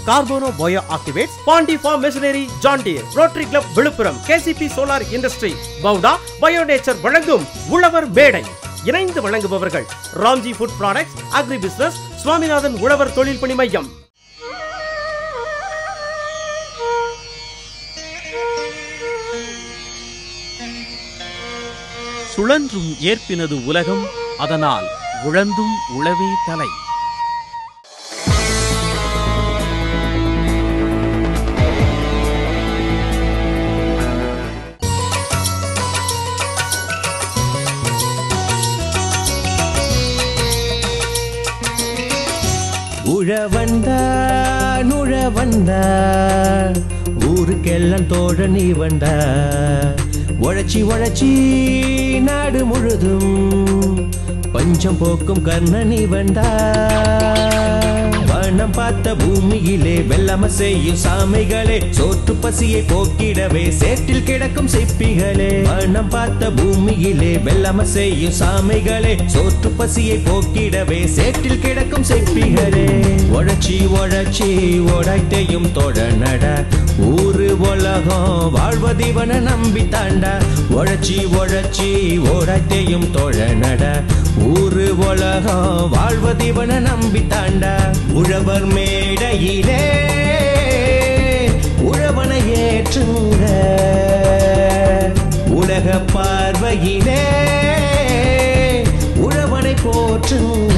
கார்போனோ bio activates Pondy farm machinery John Deere rotary club Villupuram KCP solar industry பவுடா bio nature வழங்கும் உழவர் மேடை இணைந்து வழங்குபவர்கள் Ramji food products agri business Swaminathan உழவர் தொழில் பணி மையம் சுழன்றும் ஏற்பினது உலகம் அதனால் உழந்தும் உழவே தலை உழவந்தான் உழவந்தான் ஊருக்கெல்லாம் தோழ நீ வந்தா உழைச்சி உழைச்சி நாடு முழுதும் பஞ்சம் போக்கும் கர்ணனி வந்தா வானம் பார்த்த பூமியிலே வெள்ளம செய்யும் சாமைகளே சோற்று பசியை போக்கிடவே சேற்றில் கிடக்கும் சிப்பிகளே வானம் பார்த்த பூமியிலே வெள்ளம செய்யும் சாமைகளே சோற்று பசியை போக்கிடவே சேற்றில் கிடக்கும் சிப்பிகளே உழைச்சி உழைச்சி உடைத்தையும் தொடநட ஊரு உலகம் வாழ்வதிவன நம்பி தாண்டா உழைச்சி உழைச்சி உடைத்தையும் தொழநட ஊரு உலகம் வாழ்வதிவன நம்பி தாண்டா உழவர் மேடையிலே உழவனை ஏற்றுங்க உலக பார்வையிலே உழவனை போற்றுங்க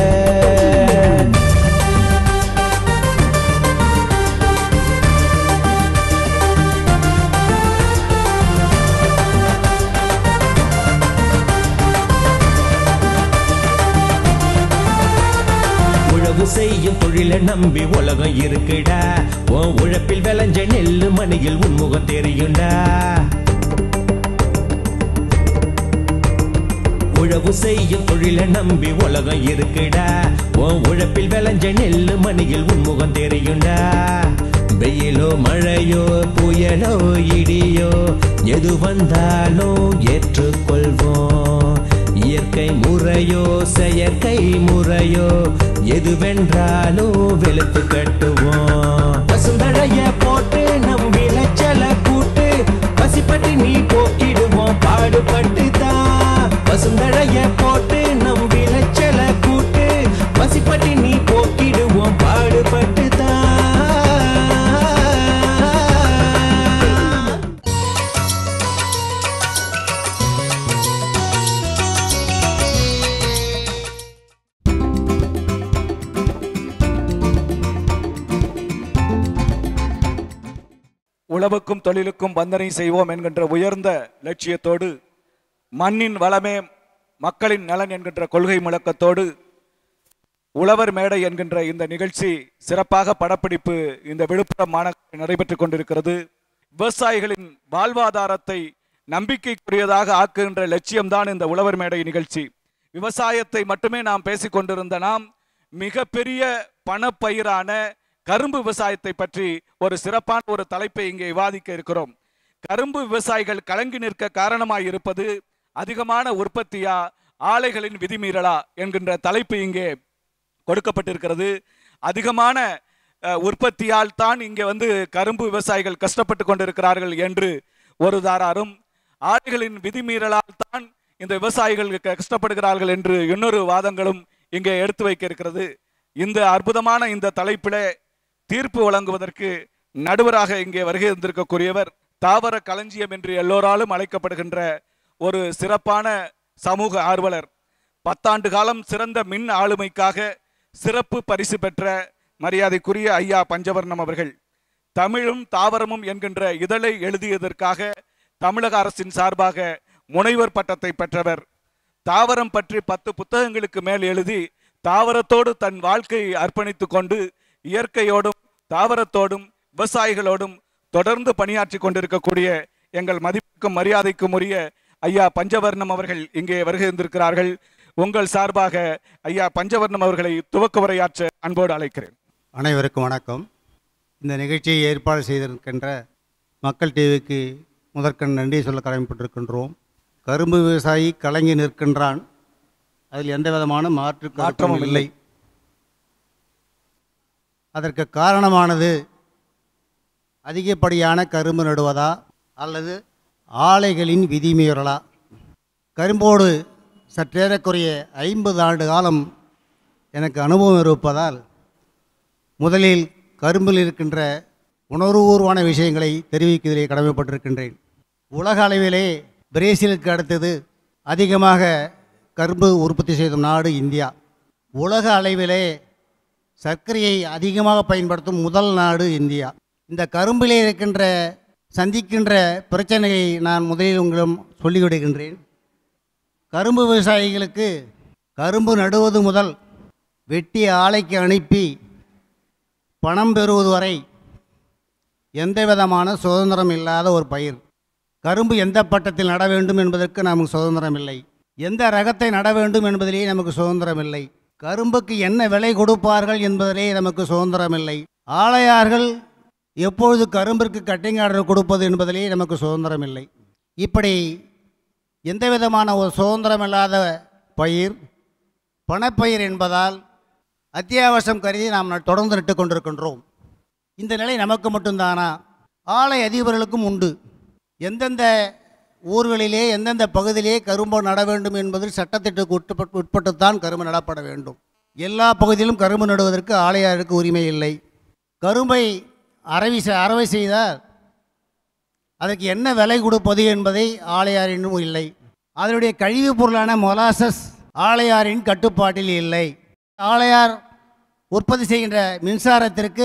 உழவு செய்யும் தொழிலை நம்பி உலகம் இருக்குடா உன் உழைப்பில் விளைஞ்ச நெல்லு மணியில் உன்முகம் தெரியுண்டா உழவு செய்யும் தொழிலை நம்பி உலகம் இருக்குடா உன் உழைப்பில் விளைஞ்ச நெல்லு மணியில் உன்முகம் தெரியுண்டா வெயிலோ மழையோ புயலோ இடியோ எது வந்தாலும் ஏற்றுக்கொள்வோம் இயற்கை முறையோ செயற்கை முறையோ எதுவென்றாலும் வெளுத்து கட்டுவோம் பசுந்தழைய போட்டு நம் விளைச்சல கூட்டு பசிப்பட்டு நீ போக்கிடுவோம் பாடுபட்டு தான் பசுந்தழைய போட்டு நம் விளைச்சல கூட்டு பசிப்பட்டு நீ போக்கிடுவோம் பாடுபட்டு தான் உழவுக்கும் தொழிலுக்கும் வந்தனை செய்வோம் என்கின்ற உயர்ந்த லட்சியத்தோடு மண்ணின் வளமே மக்களின் நலன் என்கின்ற கொள்கை முழக்கத்தோடு உழவர் மேடை என்கின்ற இந்த நிகழ்ச்சி சிறப்பாக படப்பிடிப்பு இந்த விழுப்புரம் மாநகரில் நடைபெற்றுக் கொண்டிருக்கிறது விவசாயிகளின் வாழ்வாதாரத்தை நம்பிக்கைக்குரியதாக ஆக்குகின்ற லட்சியம்தான் இந்த உழவர் மேடை நிகழ்ச்சி விவசாயத்தை மட்டுமே நாம் பேசிக் கொண்டிருந்த நாம் மிகப்பெரிய பணப்பயிரான கரும்பு விவசாயத்தை பற்றி ஒரு சிறப்பான ஒரு தலைப்பை இங்கே விவாதிக்க இருக்கிறோம் கரும்பு விவசாயிகள் கலங்கி நிற்க காரணமாய் இருப்பது அதிகமான உற்பத்தியா ஆலைகளின் விதிமீறலா என்கின்ற தலைப்பு இங்கே கொடுக்கப்பட்டிருக்கிறது அதிகமான அஹ், உற்பத்தியால் தான் இங்கே வந்து கரும்பு விவசாயிகள் கஷ்டப்பட்டு கொண்டிருக்கிறார்கள் என்று ஒரு தாராரும் ஆலைகளின் விதிமீறலால் தான் இந்த விவசாயிகள் க- கஷ்டப்படுகிறார்கள் என்று இன்னொரு வாதங்களும் இங்கே எடுத்து வைக்க இருக்கிறது இந்த அற்புதமான இந்த தலைப்பிலே தீர்ப்பு வழங்குவதற்கு நடுவராக இங்கே வருகை தந்திருக்கக்கூடியவர் தாவர களஞ்சியம் என்று எல்லோராலும் அழைக்கப்படுகின்ற ஒரு சிறப்பான சமூக ஆர்வலர் பத்தாண்டு காலம் சிறந்த மின் ஆளுமைக்காக சிறப்பு பரிசு பெற்ற மரியாதைக்குரிய ஐயா பஞ்சவர்ணம் அவர்கள் தமிழும் தாவரமும் என்கின்ற இதழை எழுதியதற்காக தமிழக அரசின் சார்பாக முனைவர் பட்டத்தை பெற்றவர் தாவரம் பற்றி பத்து புத்தகங்களுக்கு மேல் எழுதி தாவரத்தோடு தன் வாழ்க்கையை அர்ப்பணித்துக் கொண்டு இயற்கையோடும் தாவரத்தோடும் விவசாயிகளோடும் தொடர்ந்து பணியாற்றி கொண்டிருக்கக்கூடிய எங்கள் மதிப்புக்கும் மரியாதைக்கும் உரிய ஐயா பஞ்சவர்ணம் அவர்கள் இங்கே வருகை இருந்திருக்கிறார்கள் உங்கள் சார்பாக ஐயா பஞ்சவர்ணம் அவர்களை துவக்க உரையாற்ற அன்போடு அழைக்கிறேன் அனைவருக்கும் வணக்கம் இந்த நிகழ்ச்சியை ஏற்பாடு செய்திருக்கின்ற மக்கள் டிவிக்கு முதற்கண் நன்றி சொல்ல கடமைப்பட்டிருக்கின்றோம் கரும்பு விவசாயி கலங்கி நிற்கின்றான் அதில் எந்த விதமான மாற்று கருத்தும் மாற்றமும் இல்லை. இல்லை அதற்கு காரணமானது அதிகப்படியான கரும்பு நடுவதா அல்லது ஆலைகளின் விதிமீறலா கரும்போடு சற்றேறக்குறைய ஐம்பது ஆண்டு காலம் எனக்கு அனுபவம் இருப்பதால் முதலில் கரும்பில் இருக்கின்ற உணர்வுபூர்வமான விஷயங்களை தெரிவிக்கிறதிலே கடமைப்பட்டிருக்கின்றேன் உலக அளவிலே பிரேசிலுக்கு அடுத்தது அதிகமாக கரும்பு உற்பத்தி செய்யும் நாடு இந்தியா உலக அளவிலே சர்க்கரையை அதிகமாக பயன்படுத்தும் முதல் நாடு இந்தியா இந்த கரும்பிலே இருக்கின்ற சந்திக்கின்ற பிரச்சனையை நான் முதலில் உங்களிடம் சொல்லிவிடுகின்றேன் கரும்பு விவசாயிகளுக்கு கரும்பு நடுவது முதல் வெட்டி ஆலைக்கு அனுப்பி பணம் பெறுவது வரை எந்த விதமான சுதந்திரம் இல்லாத ஒரு பயிர் கரும்பு எந்த பட்டத்தில் நட வேண்டும் என்பதற்கு நமக்கு சுதந்திரம் இல்லை எந்த ரகத்தை நட வேண்டும் என்பதிலேயே நமக்கு சுதந்திரம் இல்லை கரும்புக்கு என்ன விலை கொடுப்பார்கள் என்பதிலே நமக்கு சுதந்திரம் இல்லை ஆலையார்கள் எப்பொழுது கரும்பிற்கு கட்டிங் ஆர்டர் கொடுப்பது என்பதிலே நமக்கு சுதந்திரம் இல்லை இப்படி எந்த விதமான ஒரு சுதந்திரம் இல்லாத பயிர் பணப்பயிர் என்பதால் அத்தியாவசியம் கருதி நாம் ந- தொடர்ந்து நட்டு கொண்டிருக்கின்றோம் இந்த நிலை நமக்கு மட்டும்தானா ஆலை அதிபர்களுக்கும் உண்டு எந்தெந்த ஊர்களிலே எந்தெந்த பகுதியிலே கரும்பு நட வேண்டும் என்பதில் சட்டத்திட்டுக்கு உட்பட்டு உட்பட்டுத்தான் கரும்பு நடப்பட வேண்டும் எல்லா பகுதியிலும் கரும்பு நடுவதற்கு ஆலையாருக்கு உரிமை இல்லை கரும்பை அரவி செ- அரவை செய்தால் அதற்கு என்ன விலை கொடுப்பது என்பதை ஆலையாரினும் இல்லை அதனுடைய கழிவுப் பொருளான மொலாசஸ் ஆலையாரின் கட்டுப்பாட்டில் இல்லை ஆலையார் உற்பத்தி செய்கின்ற மின்சாரத்திற்கு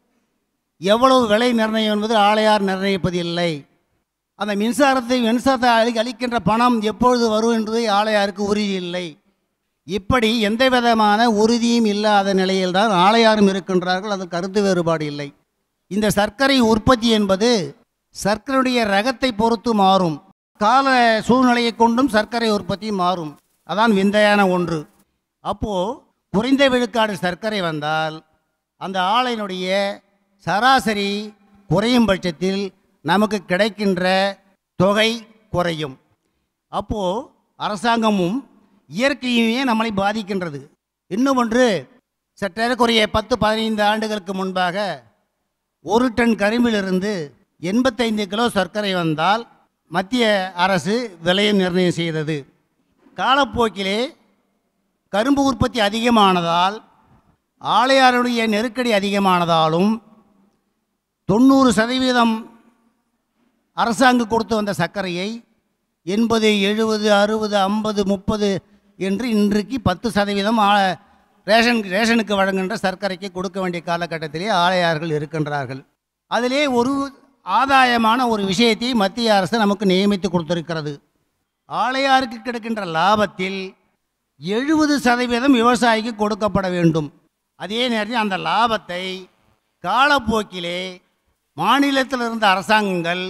எவ்வளவு விலை நிர்ணயம் என்பது ஆலையார் நிர்ணயிப்பது இல்லை அந்த மின்சாரத்தை மின்சாரத்தை அளி அளிக்கின்ற பணம் எப்பொழுது வரும் என்பதை ஆலையாருக்கு உறுதி இல்லை இப்படி எந்த விதமான உறுதியும் இல்லாத நிலையில்தான் ஆலையாரும் இருக்கின்றார்கள் அது கருத்து வேறுபாடு இல்லை இந்த சர்க்கரை உற்பத்தி என்பது சர்க்கரையுடைய ரகத்தை பொறுத்து மாறும் கால சூழ்நிலையை கொண்டும் சர்க்கரை உற்பத்தி மாறும் அதான் விந்தையான ஒன்று அப்போது குறைந்த விழுக்காடு சர்க்கரை வந்தால் அந்த ஆலையினுடைய சராசரி குறையும் பட்சத்தில் நமக்கு கிடைக்கின்ற தொகை குறையும் அப்போது அரசாங்கமும் இயற்கையுமே நம்மளை பாதிக்கின்றது இன்னும் ஒன்று சற்றேறக்குறைய பத்து பதினைந்து ஆண்டுகளுக்கு முன்பாக ஒரு டன் கரும்பிலிருந்து எண்பத்தைந்து கிலோ சர்க்கரை வந்தால் மத்திய அரசு விலையை நிர்ணயம் செய்தது காலப்போக்கிலே கரும்பு உற்பத்தி அதிகமானதால் ஆலையாருடைய நெருக்கடி அதிகமானதாலும் தொண்ணூறு சதவீதம் அரசாங்கம் கொடுத்து வந்த சர்க்கரையை எண்பது எழுபது அறுபது ஐம்பது முப்பது என்று இன்றைக்கு பத்து சதவீதம் ஆ- ரேஷன் ரேஷனுக்கு வழங்குகின்ற சர்க்கரைக்கு கொடுக்க வேண்டிய காலகட்டத்திலே ஆலையார்கள் இருக்கின்றார்கள் அதிலே ஒரு ஆதாயமான ஒரு விஷயத்தை மத்திய அரசு நமக்கு நியமித்து கொடுத்திருக்கிறது ஆலையாருக்கு கிடைக்கின்ற லாபத்தில் எழுபது சதவீதம் விவசாயிக்கு கொடுக்கப்பட வேண்டும் அதே நேரத்தில் அந்த லாபத்தை காலப்போக்கிலே மாநிலத்தில் இருந்த அரசாங்கங்கள்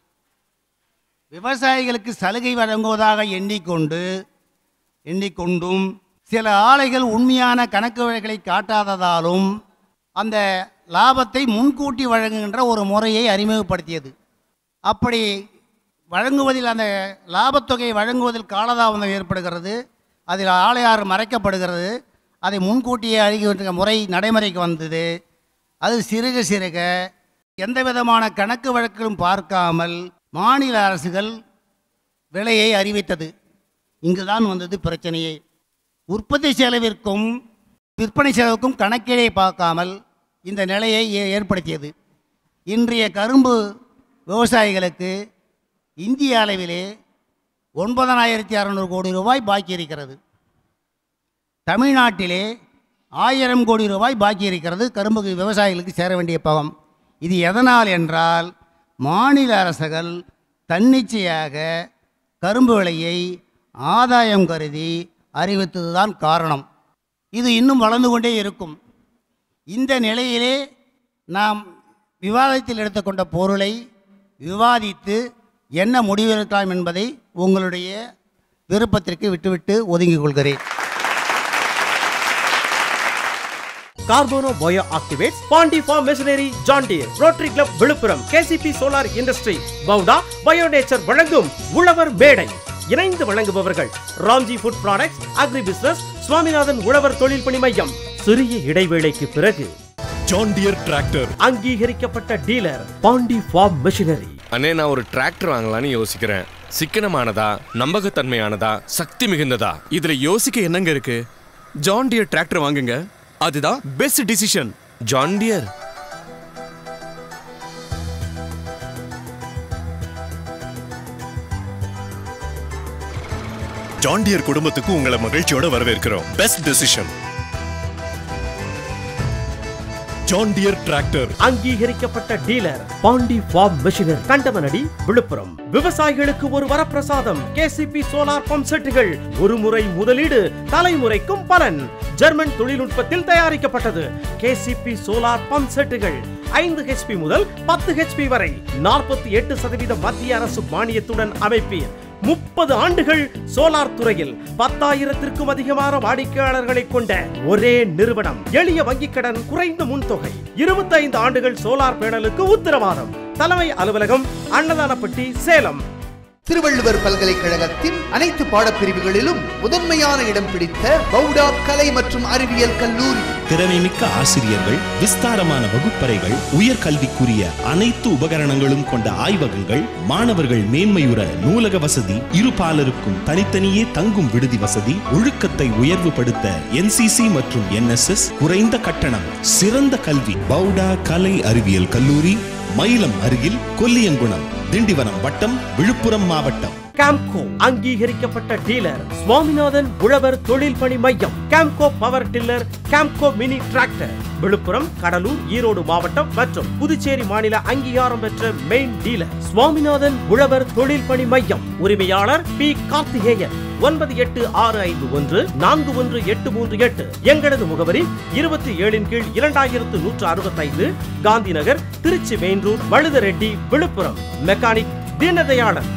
விவசாயிகளுக்கு சலுகை வழங்குவதாக எண்ணிக்கொண்டு எண்ணிக்கொண்டும் சில ஆலைகள் உண்மையான கணக்கு வழக்குகளை காட்டாததாலும் அந்த லாபத்தை முன்கூட்டி வழங்குகின்ற ஒரு முறையை அறிமுகப்படுத்தியது அப்படி வழங்குவதில் அந்த லாபத்தொகையை வழங்குவதில் காலதாமதம் ஏற்படுகிறது அதில் ஆலையார் மறைக்கப்படுகிறது அதை முன்கூட்டியே அழிக்கின்ற முறை நடைமுறைக்கு வந்தது அது சிறுக சிறுக எந்த விதமான கணக்கு வழக்குகளும் பார்க்காமல் மாநில அரசுகள் விலையை அறிவித்தது இங்குதான் வந்தது பிரச்சனையே உற்பத்தி செலவிற்கும் விற்பனை செலவுக்கும் கணக்கீடை பார்க்காமல் இந்த நிலையை ஏ- ஏற்படுத்தியது இன்றைய கரும்பு விவசாயிகளுக்கு இந்திய அளவிலே ஒன்பதனாயிரத்தி அறநூறு கோடி ரூபாய் பாக்கி இருக்கிறது தமிழ்நாட்டிலே ஆயிரம் கோடி ரூபாய் பாக்கி இருக்கிறது கரும்பு விவசாயிகளுக்கு சேர வேண்டிய பகம் இது எதனால் என்றால் மாநில அரசுகள் தன்னிச்சையாக கரும்பு விலையை ஆதாயம் கருதி அறிவித்ததுதான் காரணம் இது இன்னும் வளர்ந்து கொண்டே இருக்கும் இந்த நிலையிலே நாம் விவாதத்தில் எடுத்துக்கொண்ட பொருளை விவாதித்து என்ன முடிவெடுக்கலாம் என்பதை உங்களுடைய விருப்பத்திற்கு விட்டுவிட்டு ஒதுங்கிக் கொள்கிறேன் Carbono bio activates Pondy farm machinery John Deere rotary club Villupuram KCP solar industry பவுடா பயோநேச்சர் வழங்கும் உழவர் மேடை இணைந்து வழங்குபவர்கள் Ramji food products agri business Swaminathan உழவர் தொழில் பணி மையம் சிறிய இடைவேளைக்கு பிறகு ஜான் டியர் டிராக்டர் அங்கீகரிக்கப்பட்ட டீலர் பாண்டி ஃபார்ம் மிஷினரி அண்ணே நான் ஒரு டிராக்டர் வாங்கலாம்னு யோசிக்கிறேன் சிக்கனமானதா நம்பகத்தன்மையானதா சக்தி மிகுந்ததா இதுல யோசிக்க என்னங்க இருக்கு ஜான் டியர் டிராக்டர் வாங்குங்க அதுதான் best decision John Deere John Deere குடும்பத்துக்கு உங்களை மகிழ்ச்சியோட வரவேற்கிறோம் best decision John Deere tractor அங்கீகரிக்கப்பட்ட dealer Pondy farm machinery Kandamanadi Villupuram விவசாயிகளுக்கு ஒரு வரப்பிரசாதம் கேசிபி சோலார் பம்ப் செட்டுகள் ஒரு முறை முதலீடு தலைமுறைக்கும் பலன் ஜெர்மன் தொழில்நுட்பத்தில் தயாரிக்கப்பட்டது கேசிபி சோலார் பம்ப் செட்டுகள் ஐந்து ஹெச்பி முதல் பத்து ஹெச்பி வரை நாற்பத்தி எட்டு சதவீத மத்திய அரசு மானியத்துடன் அமைப்பீர் முப்பது ஆண்டுகள் சோலார் துறையில் பத்தாயிரத்திற்கும் அதிகமான வாடிக்கையாளர்களை கொண்ட ஒரே நிறுவனம் எளிய வங்கிக் கடன் குறைந்த முன்தொகை இருபத்தைந்து ஆண்டுகள் சோலார் பேனலுக்கு உத்தரவாதம் தலைமை அலுவலகம் அன்னதானப்பட்டி சேலம் திருவள்ளுவர் பல்கலைக்கழகத்தின் அனைத்து பாடப்பிரிவுகளிலும் முதன்மையான இடம் பிடித்த பவுடா கலை மற்றும் அறிவியல் கல்லூரி திறமைமிக்க ஆசிரியர்கள் விஸ்தாரமான வகுப்பறைகள் உயர்கல்விக்குரிய அனைத்து உபகரணங்களும் கொண்ட ஆய்வகங்கள் மாணவர்கள் மேன்மையுற நூலக வசதி இருபாலருக்கும் தனித்தனியே தங்கும் விடுதி வசதி ஒழுக்கத்தை உயர்வுபடுத்த என்சிசி மற்றும் என்எஸ்எஸ் குறைந்த கட்டணம் சிறந்த கல்வி பவுடா கலை அறிவியல் கல்லூரி மயிலம் அருகில் கொல்லியங்குளம் திண்டிவனம் வட்டம் விழுப்புரம் மாவட்டம் கேம்கோ அங்கீகரிக்கப்பட்ட டீலர் சுவாமிநாதன் உழவர் தொழில் பணி மையம் Kamco power tiller Kamco mini tractor Villupuram Cuddalore Erode மாவட்டம் மற்றும் புதுச்சேரி மாநில அங்கீகாரம் பெற்ற மெயின் டீலர் சுவாமிநாதன் உழவர் தொழில் பணி மையம் உரிமையாளர் பி கார்த்திகேயன் ஒன்பது எட்டு ஆறு ஐந்து ஒன்று நான்கு ஒன்று எட்டு மூன்று எட்டு எங்களது முகவரி இருபத்தி ஏழின் கீழ் இரண்டாயிரத்து நூற்று அறுபத்தைந்து Gandhi Nagar Trichy main road Valudareddi Villupuram mechanic Deenadayalan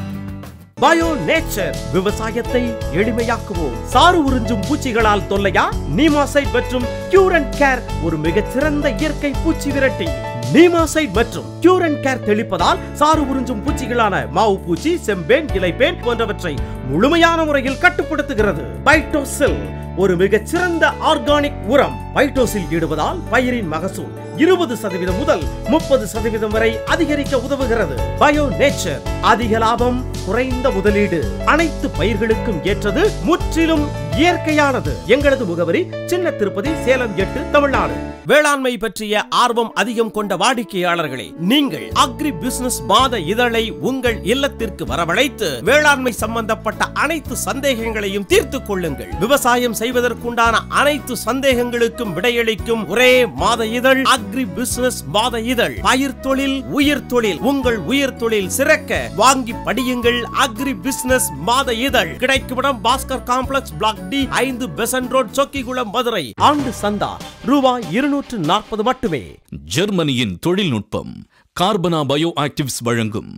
bio nature விவசாயத்தை எளிமையாக்குவோம் சாறு உறிஞ்சும் பூச்சிகளால் தொல்லையா நீமாசைட் மற்றும் கியூர் அண்ட் கேர் ஒரு மிகச்சிறந்த இயற்கை பூச்சி விரட்டி நீமாசைட் மற்றும் கியூர் அண்ட் கேர் தெளிப்பதால் சாறு உறிஞ்சும் பூச்சிகளான மாவு பூச்சி செம்பேன் இலைப்பேன் போன்றவற்றை முழுமையான முறையில் கட்டுப்படுத்துகிறது பைட்டோசில் ஒரு மிகச்சிறந்த ஆர்கானிக் உரம் பைட்டோசில் இடுவதால் பயிரின் மகசூல் இருபது சதவீதம் முதல் முப்பது சதவீதம் வரை அதிகரிக்க உதவுகிறது பயோ நேச்சர் அதிக லாபம் குறைந்த முதலீடு அனைத்து பயிர்களுக்கும் ஏற்றது முற்றிலும் இயற்கையானது எங்களது முகவரி சின்ன திருப்பதி சேலம் எட்டு தமிழ்நாடு வேளாண்மை பற்றிய ஆர்வம் அதிகம் கொண்ட வாடிக்கையாளர்களே நீங்கள் அக்ரி பிசினஸ் மாத இதழை உங்கள் இல்லத்திற்கு வரவழைத்து வேளாண்மை சம்பந்தப்பட்ட அனைத்து சந்தேகங்களையும் தீர்த்துக் கொள்ளுங்கள் விவசாயம் செய்வதற்குண்டான அனைத்து சந்தேகங்களுக்கும் விடையளிக்கும் ஒரே மாத இதழ் அக்ரி பிசினஸ் மாத இதழ் பயிர் தொழில் உயிர் தொழில் உங்கள் உயிர் தொழில் சிறக்க வாங்கி படியுங்கள் அக்ரி பிசினஸ் மாத இதழ் கிடைக்கும் இடம் பாஸ்கர் காம்ப்ளெக்ஸ் பிளாக் டி ஐந்து பெசன் ரோட் சொக்கிகுளம் மதுரை ஆண்டு சந்தா ரூபாய் இருநூற்று நாற்பது மட்டுமே ஜெர்மனியின் தொழில்நுட்பம் கார்பனா பயோ ஆக்டிவ்ஸ் வழங்கும்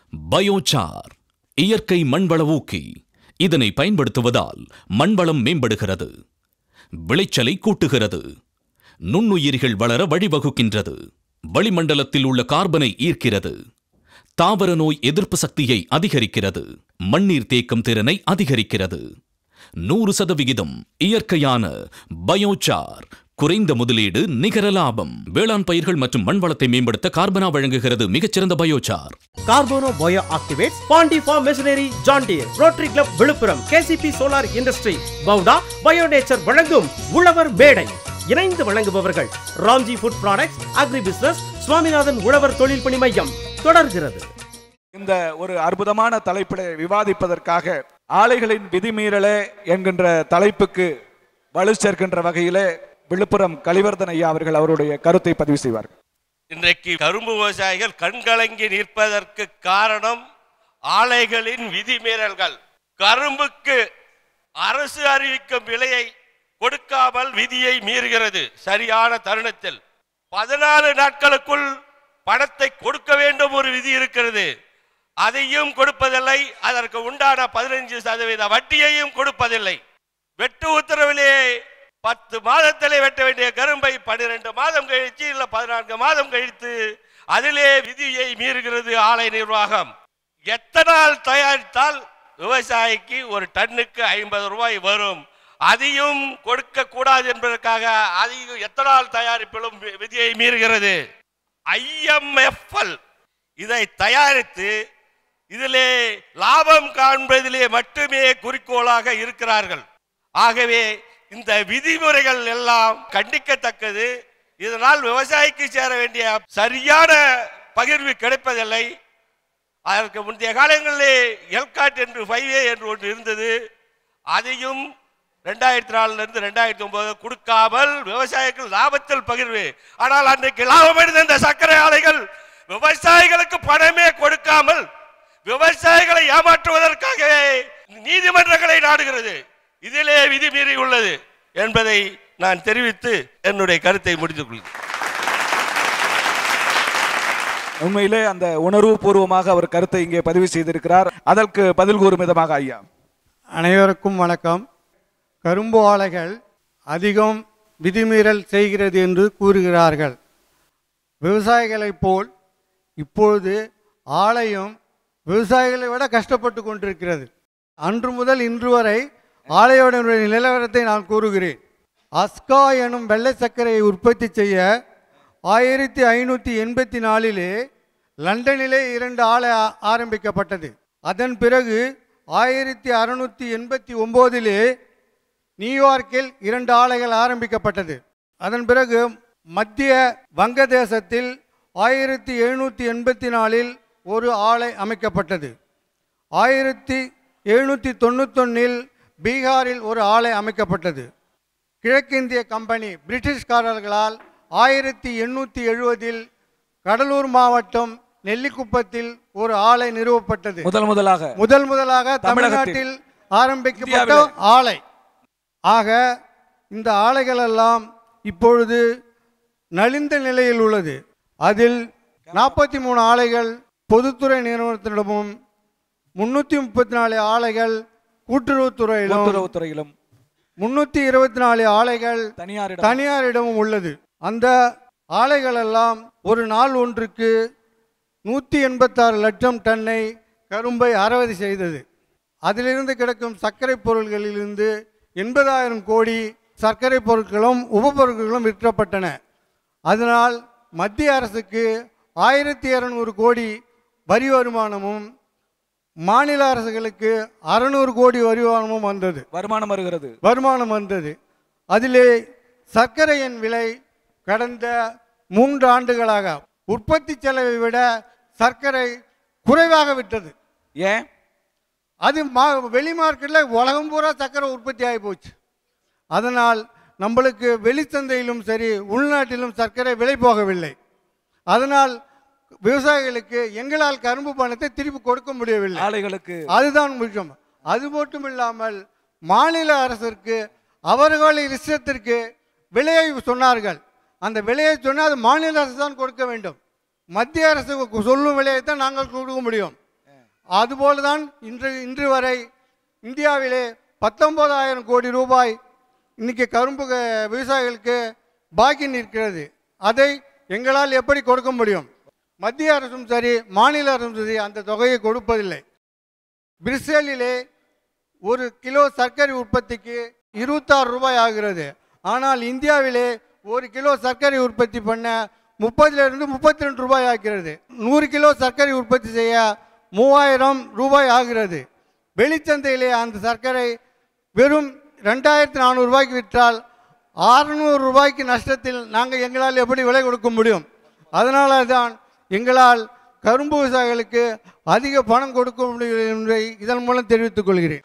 பயோசார் இயற்கை மண்வள ஊக்கி இதனை பயன்படுத்துவதால் மண்வளம் மேம்படுகிறது விளைச்சலை கூட்டுகிறது நுண்ணுயிரிகள் வளர வழிவகுக்கின்றது வளிமண்டலத்தில் உள்ள கார்பனை ஈர்க்கிறது தாவர நோய் எதிர்ப்பு சக்தியை அதிகரிக்கிறது மண்ணீர் தேக்கம் திறனை அதிகரிக்கிறது நூறு சதவிகிதம் இயற்கையான பயோசார் குறைந்த முதலீடு நிகர லாபம் வேளாண் பயிர்கள் மற்றும் மண் வளத்தை மேம்படுத்த கார்பனா வழங்குகிறது மிகச்சிறந்த biochar Carbono bio activates Pondy farm machinery John Deere rotary club Villupuram KCP solar industry பவுடா பயோ நேச்சர் வழங்கும் உழவர் மேடை இணைந்து வழங்குபவர்கள் Ramji food products agri business Swaminathan உழவர் தொழில் பணி மையம் தொடர்கிறது இந்த ஒரு அற்புதமான தலைப்பில் விவாதிப்பதற்காக ஆலைகளின் விதிமீறலே என்கின்ற தலைப்புக்கு வலு சேர்க்கின்ற வகையிலே விழுப்புரம் கலிவர்தன் ஐயா அவர்கள் அவருடைய கருத்தை பதிவு செய்வார்கள் இன்றைக்கு கரும்பு விவசாயிகள் கண்கலங்கி நிற்பதற்கு காரணம் ஆலைகளின் விதிமீறல்கள் கரும்புக்கு அரசு அறிவிக்கும் விலையை கொடுக்காமல் விதியை மீறுகிறது சரியான தருணத்தில் பதினாலு நாட்களுக்குள் பணத்தை கொடுக்க வேண்டும் ஒரு விதி இருக்கிறது அதையும் கொடுப்பதில்லை அதற்கு உண்டான பதினைஞ்சு சதவீத வட்டியையும் கொடுப்பதில்லை வெட்டு உத்தரவிலே பத்து மாதத்திலே வெட்ட வேண்டிய கரும்பை பன்னிரண்டு மாதம் கழித்து இல்ல பதினான்கு மாதம் கழித்து அதிலே விதியை மீறுகிறது ஆலை நிர்வாகம் எத்தனால் தயாரித்தால் விவசாயிக்கு ஒரு டன்னுக்கு ஐம்பது ரூபாய் வரும் அதையும் கொடுக்க கூடாது என்பதற்காக அதையும் எத்தனால் தயாரிப்பிலும் வி- விதியை மீறுகிறது ஐஎம்எஃப்எல் இதை தயாரித்து இதிலே லாபம் காண்பதிலே மட்டுமே குறிக்கோளாக இருக்கிறார்கள் ஆகவே இந்த விதிமுறைகள் எல்லாம் கண்டிக்கத்தக்கது இதனால் விவசாயிக்கு சேர வேண்டிய சரியான பகிர்வு கிடைப்பதில்லை அதற்கு முந்தைய காலங்களிலே எல்காட் என்று ஃபைவ் ஏ என்று ஒன்று இருந்தது அதையும் ரெண்டாயிரத்தி நாலுல இருந்து ரெண்டாயிரத்தி ஒன்பது கொடுக்காமல் விவசாயிகள் லாபத்தில் பகிர்வு ஆனால் அன்றைக்கு லாபம் அடைந்த இந்த சர்க்கரை ஆலைகள் விவசாயிகளுக்கு பணமே கொடுக்காமல் விவசாயிகளை ஏமாற்றுவதற்காகவே நீதிமன்றங்களை நாடுகிறது இதிலே விதிமீறி உள்ளது என்பதை நான் தெரிவித்து என்னுடைய கருத்தை முடித்துக் கொள்கிறேன் உண்மையிலே அந்த உணர்வு பூர்வமாக அவர் கருத்தை இங்கே பதிவு செய்திருக்கிறார் அதற்கு பதில் கூறும் விதமாக ஐயா அனைவருக்கும் வணக்கம் கரும்பு ஆலைகள் அதிகம் விதிமீறல் செய்கிறது என்று கூறுகிறார்கள் விவசாயிகளைப் போல் இப்பொழுது ஆலையும் விவசாயிகளை விட கஷ்டப்பட்டு கொண்டிருக்கிறது அன்று முதல் இன்று வரை ஆலையோடைய நிலவரத்தை நான் கூறுகிறேன் அஸ்கா எனும் வெள்ளை சர்க்கரையை உற்பத்தி செய்ய ஆயிரத்தி ஐநூற்றி எண்பத்தி நாலிலே லண்டனிலே இரண்டு ஆலை ஆ- ஆரம்பிக்கப்பட்டது அதன் பிறகு ஆயிரத்தி அறுநூற்றி எண்பத்தி ஒம்போதிலே நியூயார்க்கில் இரண்டு ஆலைகள் ஆரம்பிக்கப்பட்டது அதன் பிறகு மத்திய வங்கதேசத்தில் ஆயிரத்தி எழுநூற்றி எண்பத்தி நாலில் ஒரு ஆலை அமைக்கப்பட்டது ஆயிரத்தி எழுநூற்றி தொண்ணூத்தொன்னில் பீகாரில் ஒரு ஆலை அமைக்கப்பட்டது கிழக்கிந்திய கம்பெனி பிரிட்டிஷ்காரர்களால் ஆயிரத்தி எண்ணூற்றி எழுபதில் கடலூர் மாவட்டம் நெல்லிக்குப்பத்தில் ஒரு ஆலை நிறுவப்பட்டது முதல் முதலாக முதல் முதலாக தமிழகத்தில். தமிழ்நாட்டில் ஆரம்பிக்கப்பட்ட இந்தியாவிலே. ஆலை ஆக இந்த ஆலைகள் எல்லாம் இப்பொழுது நலிந்த நிலையில் உள்ளது அதில் நாற்பத்தி மூணு ஆலைகள் பொதுத்துறை நிறுவனத்திடமும் முன்னூற்றி முப்பத்தி நாலு ஆலைகள் கூட்டுறவுத்துறையிலும் கூட்டுறவுத்துறையிலும் முன்னூற்றி இருபத்தி நாலு ஆலைகள் தனியாரிடம் தனியாரிடமும் உள்ளது அந்த ஆலைகள் எல்லாம் ஒரு நாள் ஒன்றுக்கு நூற்றி எண்பத்தாறு லட்சம் டன்னை கரும்பை அறுவடை செய்தது அதிலிருந்து கிடைக்கும் சர்க்கரை பொருள்களிலிருந்து எண்பதாயிரம் கோடி சர்க்கரை பொருட்களும் உபபொருட்களும் விற்கப்பட்டன அதனால் மத்திய அரசுக்கு ஆயிரத்தி இரநூறு கோடி வரி வருமானமும் மாநில அரசுகளுக்கு அறநூறு கோடி வரி வருமானமும் வந்தது வருமானம் வருகிறது வருமானம் வந்தது அதிலே சர்க்கரையின் விலை கடந்த மூன்று ஆண்டுகளாக உற்பத்தி செலவை விட சர்க்கரை குறைவாக விட்டது ஏன் அது மா வெளி மார்க்கெட்டில் உலகம் பூரா சர்க்கரை உற்பத்தி ஆகி போச்சு அதனால் நம்மளுக்கு வெளிச்சந்தையிலும் சரி உள்நாட்டிலும் சர்க்கரை விலை போகவில்லை அதனால் விவசாயிகளுக்கு எங்களால் கரும்பு பணத்தை திருப்பி கொடுக்க முடியவில்லை ஆலைகளுக்கு அதுதான் முக்கியம் அது மட்டும் இல்லாமல் மாநில அரசிற்கு அவர்களின் இஷ்டத்திற்கு விலையை சொன்னார்கள் அந்த விலையை சொன்னால் அது மாநில அரசு தான் கொடுக்க வேண்டும் மத்திய அரசு சொல்லும் விலையை தான் நாங்கள் கொடுக்க முடியும் அதுபோல தான் இன்று இன்று வரை இந்தியாவிலே பத்தொன்பதாயிரம் கோடி ரூபாய் இன்னைக்கு கரும்பு க- விவசாயிகளுக்கு பாக்கி நிற்கிறது அதை எங்களால் எப்படி கொடுக்க முடியும் மத்திய அரசும் சரி மாநில அரசும் சரி அந்த தொகையை கொடுப்பதில்லை பிரிசேலிலே ஒரு கிலோ சர்க்கரை உற்பத்திக்கு இருபத்தாறு ரூபாய் ஆகிறது ஆனால் இந்தியாவிலே ஒரு கிலோ சர்க்கரை உற்பத்தி பண்ண முப்பதிலிருந்து முப்பத்தி ரெண்டு ரூபாய் ஆகிறது நூறு கிலோ சர்க்கரை உற்பத்தி செய்ய மூவாயிரம் ரூபாய் ஆகிறது வெளிச்சந்தையிலே அந்த சர்க்கரை வெறும் ரெண்டாயிரத்தி நானூறு ரூபாய்க்கு விற்றால் ஆறுநூறு ரூபாய்க்கு நஷ்டத்தில் நாங்கள் எங்களால் எப்படி விலை கொடுக்க முடியும் அதனால தான் எங்களால் கரும்பு விவசாயிகளுக்கு அதிக பணம் கொடுக்க முடியும் என்பதை இதன் மூலம் தெரிவித்துக் கொள்கிறேன்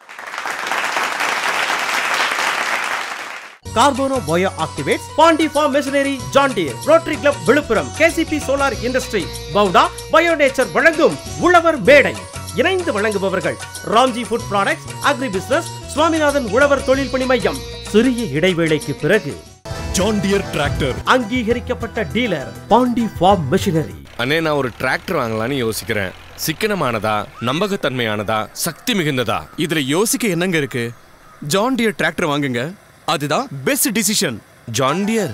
Carbono bio activates Pondy farm machinery John Deere rotary club Villupuram KCP solar industry பவுடா பயோநேச்சர் வழங்கும் உழவர் மேடை இணைந்து வழங்குபவர்கள் Ramji food products agri business Swaminathan உழவர் தொழில் பணி மையம் சிறிய இடைவேளைக்கு பிறகு ஜான்டியர் டிராக்டர் அங்கீகரிக்கப்பட்ட டீலர் பாண்டி ஃபார்ம் மெஷினரி அண்ணே நான் ஒரு டிராக்டர் வாங்கலாம்னு யோசிக்கிறேன் சிக்கனமானதா நம்பகத்தன்மையானதா சக்தி மிகுந்ததா இதுல யோசிக்க என்னங்க இருக்கு ஜான்டியர் டிராக்டர் வாங்குங்க அதுதான் பெஸ்ட் டிசிஷன் ஜான்டியர்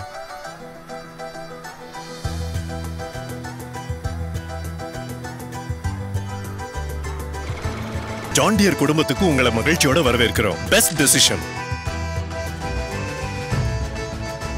ஜாண்டியர் குடும்பத்துக்கு உங்களை மகிழ்ச்சியோட வரவேற்கிறோம் best decision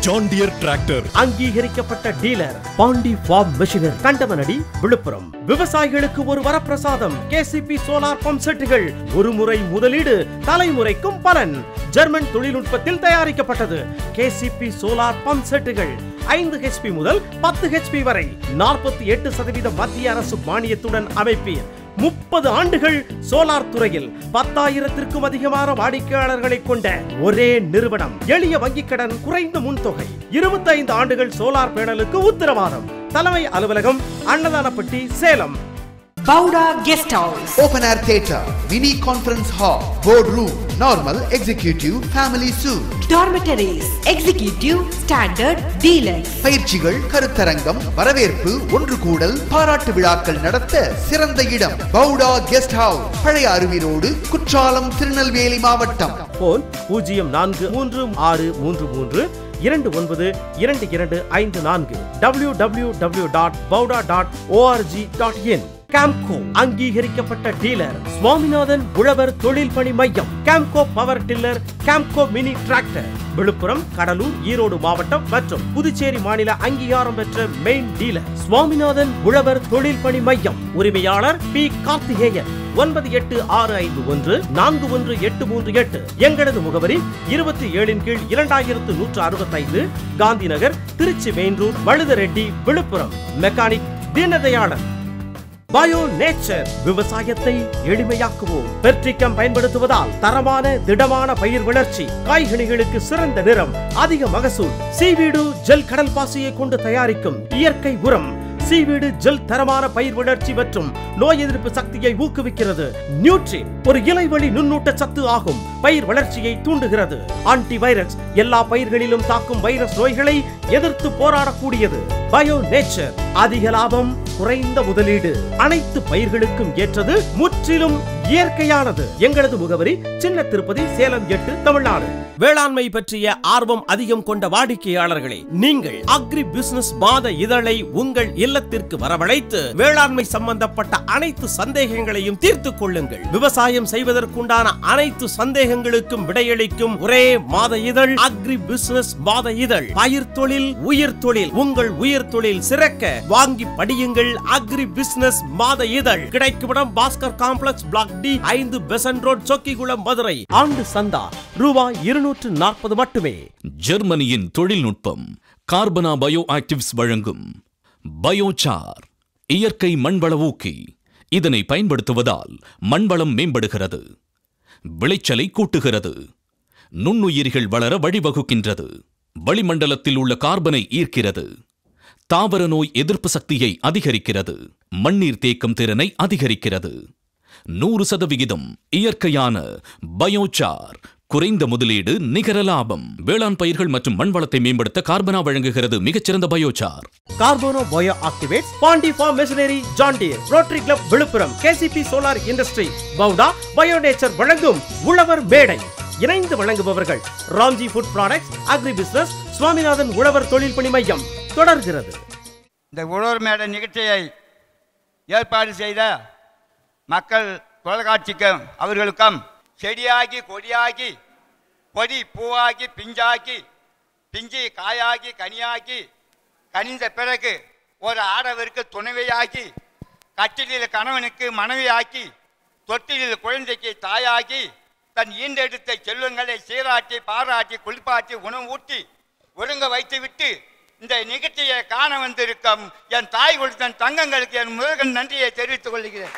John Deere tractor அங்கீகரிக்கப்பட்ட dealer Pondy farm machinery Kandamanadi Villupuram விவசாயிகளுக்கு ஒரு வரப்பிரசாதம் கேசிபி சோலார் பம்ப் செட்டுகள் ஒரு முறை முதலீடு தலைமுறைக்கும் பலன் ஜெர்மன் தொழில்நுட்பத்தில் தயாரிக்கப்பட்டது கேசிபி சோலார் பம்ப் செட்டுகள் ஐந்து ஹெச்பி முதல் பத்து ஹெச்பி வரை நாற்பத்தி எட்டு சதவீத மத்திய அரசு மானியத்துடன் அமைப்பீர் முப்பது ஆண்டுகள் சோலார் துறையில் பத்தாயிரத்திற்கும் அதிகமான வாடிக்கையாளர்களை கொண்ட ஒரே நிறுவனம் எளிய வங்கிக் கடன் குறைந்த முன்தொகை இருபத்தைந்து ஆண்டுகள் சோலார் பேனலுக்கு உத்தரவாதம் தலைமை அலுவலகம் Annathanapatti Salem Bauda Guest House. Open Air Theatre, Mini Conference Hall, Board Room, Normal, Executive, Family Suite. Dormitories, Executive, Standard, Deluxe. பயிற்சிகள் கருத்தரங்கம் வரவேற்பு ஒன்று கூடல் பாராட்டு விழாக்கள் நடத்த சிறந்த இடம் பவுடா கெஸ்ட் ஹவுஸ் பழைய அருவி ரோடு குற்றாலம் திருநெல்வேலி மாவட்டம் போன் பூஜ்ஜியம் நான்கு மூன்று ஆறு மூன்று மூன்று இரண்டு ஒன்பது இரண்டு இரண்டு ஐந்து நான்கு W W W dot bowda dot org dot in Kamco அங்கீகரிக்கப்பட்ட டீலர் சுவாமிநாதன் உழவர் தொழில் பணி மையம் Kamco power tiller Kamco mini tractor Villupuram Cuddalore Erode மாவட்டம் மற்றும் புதுச்சேரி மாநில அங்கீகாரம் பெற்ற மெயின் டீலர் சுவாமிநாதன் உழவர் தொழில் பணி மையம் உரிமையாளர் பி கார்த்திகேயன் ஒன்பது எட்டு ஆறு ஐந்து ஒன்று நான்கு ஒன்று எட்டு மூன்று எட்டு எங்களது முகவரி இருபத்தி ஏழின் கீழ் இரண்டாயிரத்து நூற்று அறுபத்தைந்து Gandhi Nagar Trichy main road Valudareddi Villupuram mechanic Deenadayalan bio nature விவசாயத்தை எளிமையாக்குவோம் பெர்டிக்கம் பயன்படுத்துவதால் தரமான திடமான பயிர் வளர்ச்சி காய்கனிகளுக்கு சிறந்த நிறம் அதிக மகசூல் சீவீடு ஜெல் கடல் பாசியை கொண்டு தயாரிக்கும் இயற்கை உரம் சீவீடு ஜெல் தரமான பயிர் வளர்ச்சி மற்றும் நோய் எதிர்ப்பு சக்தியை ஊக்குவிக்கிறது நியூட்ரி ஒரு இலைவழி நுண்ணூட்ட சத்து ஆகும் பயிர் வளர்ச்சியை தூண்டுகிறது ஆன்டி வைரஸ் எல்லா பயிர்களிலும் தாக்கும் வைரஸ் நோய்களை எதிர்த்து போராடக்கூடியது பயோ நேச்சர் அதிக லாபம் குறைந்த முதலீடு அனைத்து பயிர்களுக்கும் ஏற்றது முற்றிலும் இயற்கையானது எங்களது முகவரி சின்ன திருப்பதி சேலம் எட்டு தமிழ்நாடு வேளாண்மை பற்றிய ஆர்வம் அதிகம் கொண்ட வாடிக்கையாளர்களே நீங்கள் அக்ரி பிசினஸ் மாத இதழை உங்கள் இல்லத்திற்கு வரவழைத்து வேளாண்மை சம்பந்தப்பட்ட அனைத்து சந்தேகங்களையும் தீர்த்துக் கொள்ளுங்கள் விவசாயம் செய்வதற்குண்டான அனைத்து சந்தேகங்களுக்கும் விடையளிக்கும் ஒரே மாத இதழ் அக்ரி பிசினஸ் மாத இதழ் பயிர் தொழில் உயிர் தொழில் உங்கள் உயிர் தொழில் சிறக்க வாங்கி படியுங்கள் அக்ரி பிசினஸ் மாத இதழ் கிடைக்கும் இடம் பாஸ்கர் காம்ப்ளெக்ஸ் பிளாக் டி ஐந்து பெசன் ரோட் சொக்கிகுளம் மதுரை ஆண்டு சந்தா ரூபாய் இருநூற்று நாற்பது மட்டுமே ஜெர்மனியின் தொழில்நுட்பம் கார்பனா பயோ ஆக்டிவ்ஸ் வழங்கும் பயோசார் இயற்கை மண்வள ஊக்கி இதனை பயன்படுத்துவதால் மண்வளம் மேம்படுகிறது விளைச்சலை கூட்டுகிறது நுண்ணுயிரிகள் வளர வழிவகுக்கின்றது வளிமண்டலத்தில் உள்ள கார்பனை ஈர்க்கிறது தாவர நோய் எதிர்ப்பு சக்தியை அதிகரிக்கிறது மண்ணீர் தேக்கம் திறனை அதிகரிக்கிறது நூறு சதவிகிதம் இயற்கையான பயோசார் குறைந்த முதலீடு நிகர லாபம் வேளாண் பயிர்கள் மற்றும் மண் வளத்தை மேம்படுத்த கார்பனா வழங்குகிறது மிகச்சிறந்த biochar Carbono bio activates Pondy farm machinery John Deere rotary club Villupuram KCP solar industry பவுடா பயோ நேச்சர் வழங்கும் உழவர் மேடை இணைந்து வழங்குபவர்கள் Ramji food products agri business Swaminathan உழவர் தொழில் பணி மையம் தொடர்கிறது இந்த உழவர் மேடை நிகழ்ச்சியை ஏற்பாடு செய்த மக்கள் தொலைக்காட்சிக்கும் அவர்களுக்கும் செடியாகி கொடியாகி கொடி பூவாகி பிஞ்சாக்கி பிஞ்சு காயாகி கனியாகி கனிந்த பிறகு ஒரு ஆடவருக்கு துணைவையாகி கட்டிலில் கணவனுக்கு மனைவியாக்கி தொட்டிலில் குழந்தைக்கு தாயாகி தன் ஈண்டெடுத்த செல்வங்களை சீராட்டி பாராட்டி குளிப்பாட்டி உணவு ஊட்டி ஒழுங்க வைத்துவிட்டு இந்த நிகழ்ச்சியை காண வந்திருக்கும் என் தாய் கொடுத்த தங்கங்களுக்கு என் முதல்கண் நன்றியை தெரிவித்துக் கொள்கிறேன்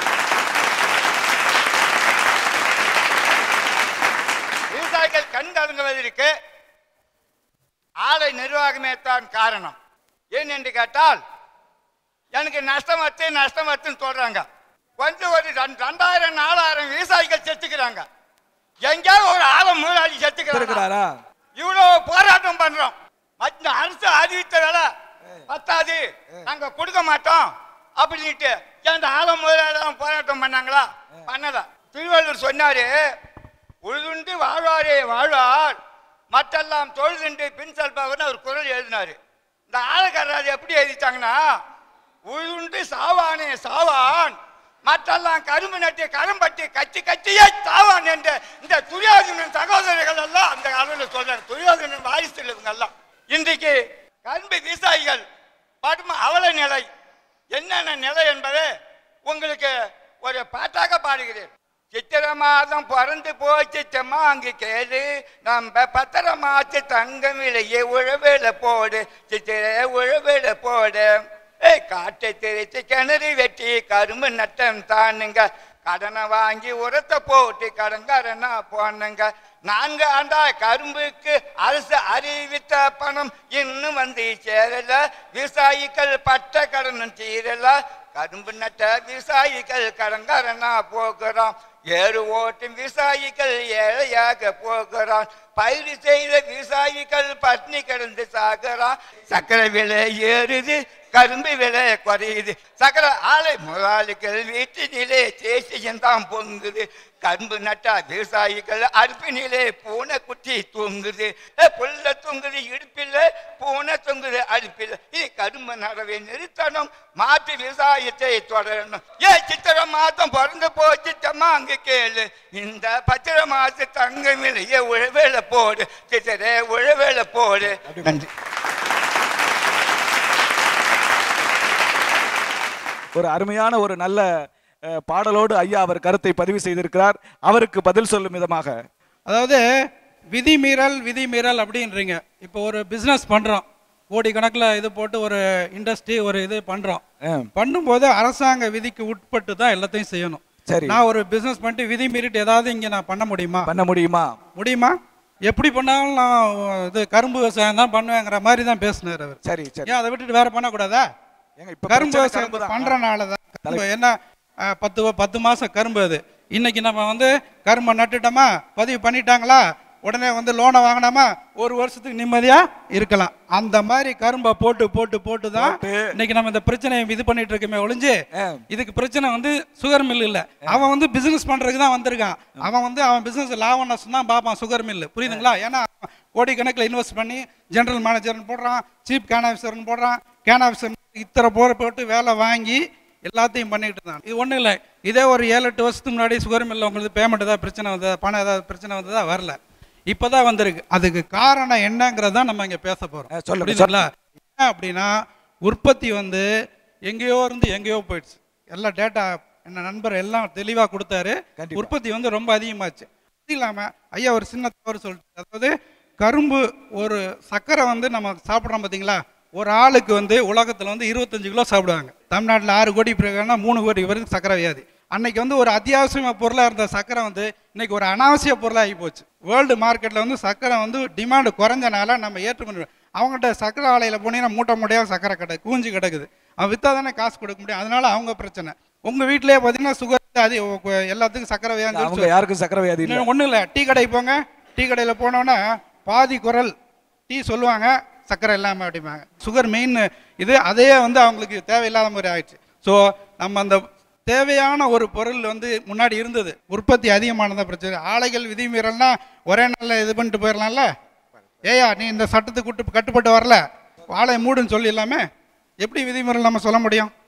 விவசாயிகள் கண் கலங்குவதற்கு ஆலை நிர்வாகமே தான் காரணம் ஏன் என்று கேட்டால் எனக்கு நஷ்டம் வச்சு நஷ்டம் வச்சுன்னு சொல்றாங்க கொஞ்சம் ஒரு ரெண்டு- ரெண்டாயிரம் நாலாயிரம் விவசாயிகள் செத்துக்கிறாங்க எங்கேயாவது ஒரு ஆளை முதலாளி செத்துக்கிறாங்க இருக்கிறாரா இவ்வளவு போராட்டம் பண்றோம் மற்ற அரசு அறிவித்த வேலை பத்தாது நாங்க கொடுக்க மாட்டோம் அப்படின்ட்டு ஏன் ஆள முதலாளி போராட்டம் பண்ணாங்களா பண்ணல திருவள்ளுவர் சொன்னாரு உழுதுண்டு வாழ்வாரே வாழ்வார் மற்றெல்லாம் தொழுதுண்டு பின் செல்பவர்னு ஒரு குரல் எழுதினாரு இந்த ஆளுக்காரர் எப்படி எழுதிட்டாங்கன்னா உழுதுண்டு சாவானே சாவான் மற்றெல்லாம் கரும்பு நட்டு கரும்பட்டி கச்சி கச்சியே சாவான் என்ற இந்த துரியோதனன் சகோதரர்கள் எல்லாம் அந்த காலத்தில் சொல்றாரு துரியோதனன் வாரிசுல இவங்க எல்லாம் இன்றைக்கு கரும்பு விவசாயிகள் படும் அவல நிலை என்னென்ன நிலை என்பதை உங்களுக்கு ஒரு பாட்டாக பாடுகிறேன் சித்திர மாதம் பிறந்து போச்சு செம்மா அங்கு கேளு நம்ம பத்திர மாச்சு தங்கம் விலையே உழவேல போடு சித்திர உழவேல போடு ஏய் காட்டை திரிச்சு கிணறு வெட்டி கரும்பு நட்டம் தானுங்க கடனை வாங்கி உரத்தை போட்டு கடன்காரனா போனுங்க நான்கு ஆண்டா கரும்புக்கு அரசு அறிவித்த பணம் இன்னும் வந்து சேரல விவசாயிகள் பட்ட கடனும் தீரல கரும்பு நட்ட விவசாயிகள் கடன்காரனா போகிறான் ஏறு ஓட்டும் விவசாயிகள் ஏழையாக போகிறான் பயிர் செய்த விவசாயிகள் பட்னி கிடந்து சாகிறான் சக்கரை விலை ஏறுது கரும்பு விலை குறையுது சக்கரை ஆலை முதலாளிகள் வீட்டினிலே தேசியம் தான் பொங்குது கரும்பு நட்டா விவசாயிகள் அடுப்பினிலே பூனை குட்டி தூங்குது ஏ, புல்ல தூங்குது இடுப்பில் பூனை தூங்குது அடுப்பில் இது கரும்பு நடவை நிறுத்தணும் மாட்டு விவசாயத்தை தொடரணும் ஏ சித்திர மாதம் பிறந்து போச்சு தம்மா அங்க கேளு இந்த பத்திர மாச தங்கம் விலையே உழவேல போடு சித்திர உழவேல போடு நன்றி ஒரு அருமையான ஒரு நல்ல அஹ், பாடலோடு ஐயா அவர் கருத்தை பதிவு செய்திருக்கிறார் அவருக்கு பதில் சொல்லும் விதமாக அதாவது விதிமீறல் விதிமீறல் அப்படின்றீங்க இப்போ ஒரு பிஸ்னஸ் பண்ணுறோம் கோடிக்கணக்கில் இது போட்டு ஒரு இண்டஸ்ட்ரி ஒரு இது பண்ணுறோம் பண்ணும்போது அரசாங்க விதிக்கு உட்பட்டு தான் எல்லாத்தையும் செய்யணும் சரி. நான் ஒரு பிஸ்னஸ் பண்ணிட்டு விதி மீறிட்டு ஏதாவது இங்கே நான் பண்ண முடியுமா பண்ண முடியுமா முடியுமா எப்படி பண்ணாலும் நான் இது கரும்பு விவசாயம் தான் பண்ணுவேங்கிற மாதிரி தான் பேசினார் அவர் சரி சரி ஏன் அதை விட்டுட்டு வேற பண்ணக்கூடாதா இப்ப கரும்பு பிரச்சனை விவசாயம் கரும்பு தான். பண்றனால தான் கரும்பு என்ன அஹ், பத்து வ- பத்து மாசம் கரும்பு அது இன்னைக்கு நம்ம வந்து கரும்பை நட்டுட்டோமா பதிவு பண்ணிட்டாங்களா உடனே வந்து லோனை வாங்கினோமா ஒரு வருஷத்துக்கு நிம்மதியா இருக்கலாம் அந்த மாதிரி கரும்பை போட்டு போட்டு போட்டு தான் இன்னைக்கு நம்ம இந்த பிரச்சனையை இது பண்ணிட்டு இருக்கோமே ஒளிஞ்சு இதுக்கு பிரச்சனை வந்து சுகர் மில் இல்ல அவன் வந்து பிசினஸ் பண்றதுக்கு தான் வந்திருக்கான் அவன் வந்து அவன் பிசினஸ் லாபம் நஷ்டம் தான் பார்ப்பான் சுகர் மில் புரியுதுங்களா ஏன்னா கோடிக்கணக்கில் இன்வெஸ்ட் பண்ணி ஜெனரல் மேனேஜர்னு போடுறான் சீப் கேன் ஆஃபீஸர்னு போடுறான் கேன் ஆஃபீஸர் இத்தனை போற போட்டு வேலை வாங்கி எல்லாத்தையும் பண்ணிட்டு இருந்தான் இது ஒன்றும் இல்லை இதே ஒரு ஏழு எட்டு வருஷத்துக்கு முன்னாடி சுகர் மில்ல உங்களுக்கு பேமெண்ட் ஏதாவது பிரச்சனை வந்ததா பணம் ஏதாவது பிரச்சனை வந்ததா வரல இப்போதான் வந்திருக்கு அதுக்கு காரணம் என்னங்கிறத நம்ம இங்கே பேச போகிறோம் சொல்லுங்க, புரியுதுங்களா என்ன அப்படின்னா உற்பத்தி வந்து எங்கேயோ இருந்து எங்கேயோ போயிடுச்சு எல்லா டேட்டா என்ன நண்பர் எல்லாம் தெளிவாக கொடுத்தாரு உற்பத்தி வந்து ரொம்ப அதிகமாச்சு அது இல்லாமல் ஐயா ஒரு சின்ன தவறு சொல்லிட்டு அதாவது கரும்பு ஒரு சர்க்கரை வந்து நம்ம சாப்பிட்றோம் பார்த்தீங்களா ஒரு ஆளுக்கு வந்து உலகத்தில் வந்து இருபத்தஞ்சு கிலோ சாப்பிடுவாங்க தமிழ்நாட்டில் ஆறு கோடி பிறகுனா மூணு கோடி வரைக்கும் சர்க்கரை வியாதி அன்னைக்கு வந்து ஒரு அத்தியாவசிய பொருளாக இருந்த சர்க்கரை வந்து இன்னைக்கு ஒரு அனாவசிய பொருளாக ஆகி போச்சு வேர்ல்டு மார்க்கெட்டில் வந்து சர்க்கரை வந்து டிமாண்டு குறைஞ்சனால நம்ம ஏற்றுமதி அவங்கள்ட்ட சர்க்கரை ஆலையில் போனீங்கன்னா மூட்டை மூட்டையாக சர்க்கரை கிடக்கு கூஞ்சி கிடக்குது அவன் விற்றா தானே காசு கொடுக்க முடியும் அதனால அவங்க பிரச்சனை உங்கள் வீட்டிலேயே பார்த்தீங்கன்னா சுகர் அது எல்லாத்துக்கும் சர்க்கரை வியாதி அவங்க யாருக்கும் சக்கரை வியாதி இல்லை ஒன்றும் இல்லை டீ கடைக்கு போங்க டீ கடையில் போனோன்னே பாதி குரல் டீ சொல்லுவாங்க சர்க்கரை இல்லாமல் அப்படிம்பாங்க சுகர் மெயின் இது அதே வந்து அவங்களுக்கு தேவையில்லாத மாதிரி ஆயிடுச்சு ஸோ நம்ம அந்த தேவையான ஒரு பொருள் வந்து முன்னாடி இருந்தது உற்பத்தி அதிகமானதான் பிரச்சனை ஆலைகள் விதிமீறல்னா ஒரே நாளில் இது பண்ணிட்டு போயிடலாம்ல ஏயா நீ இந்த சட்டத்துக்கு விட்டு கட்டுப்பட்டு வரல ஆலை மூடுன்னு சொல்லிடலாமே எப்படி விதிமுறை நம்ம சொல்ல முடியும்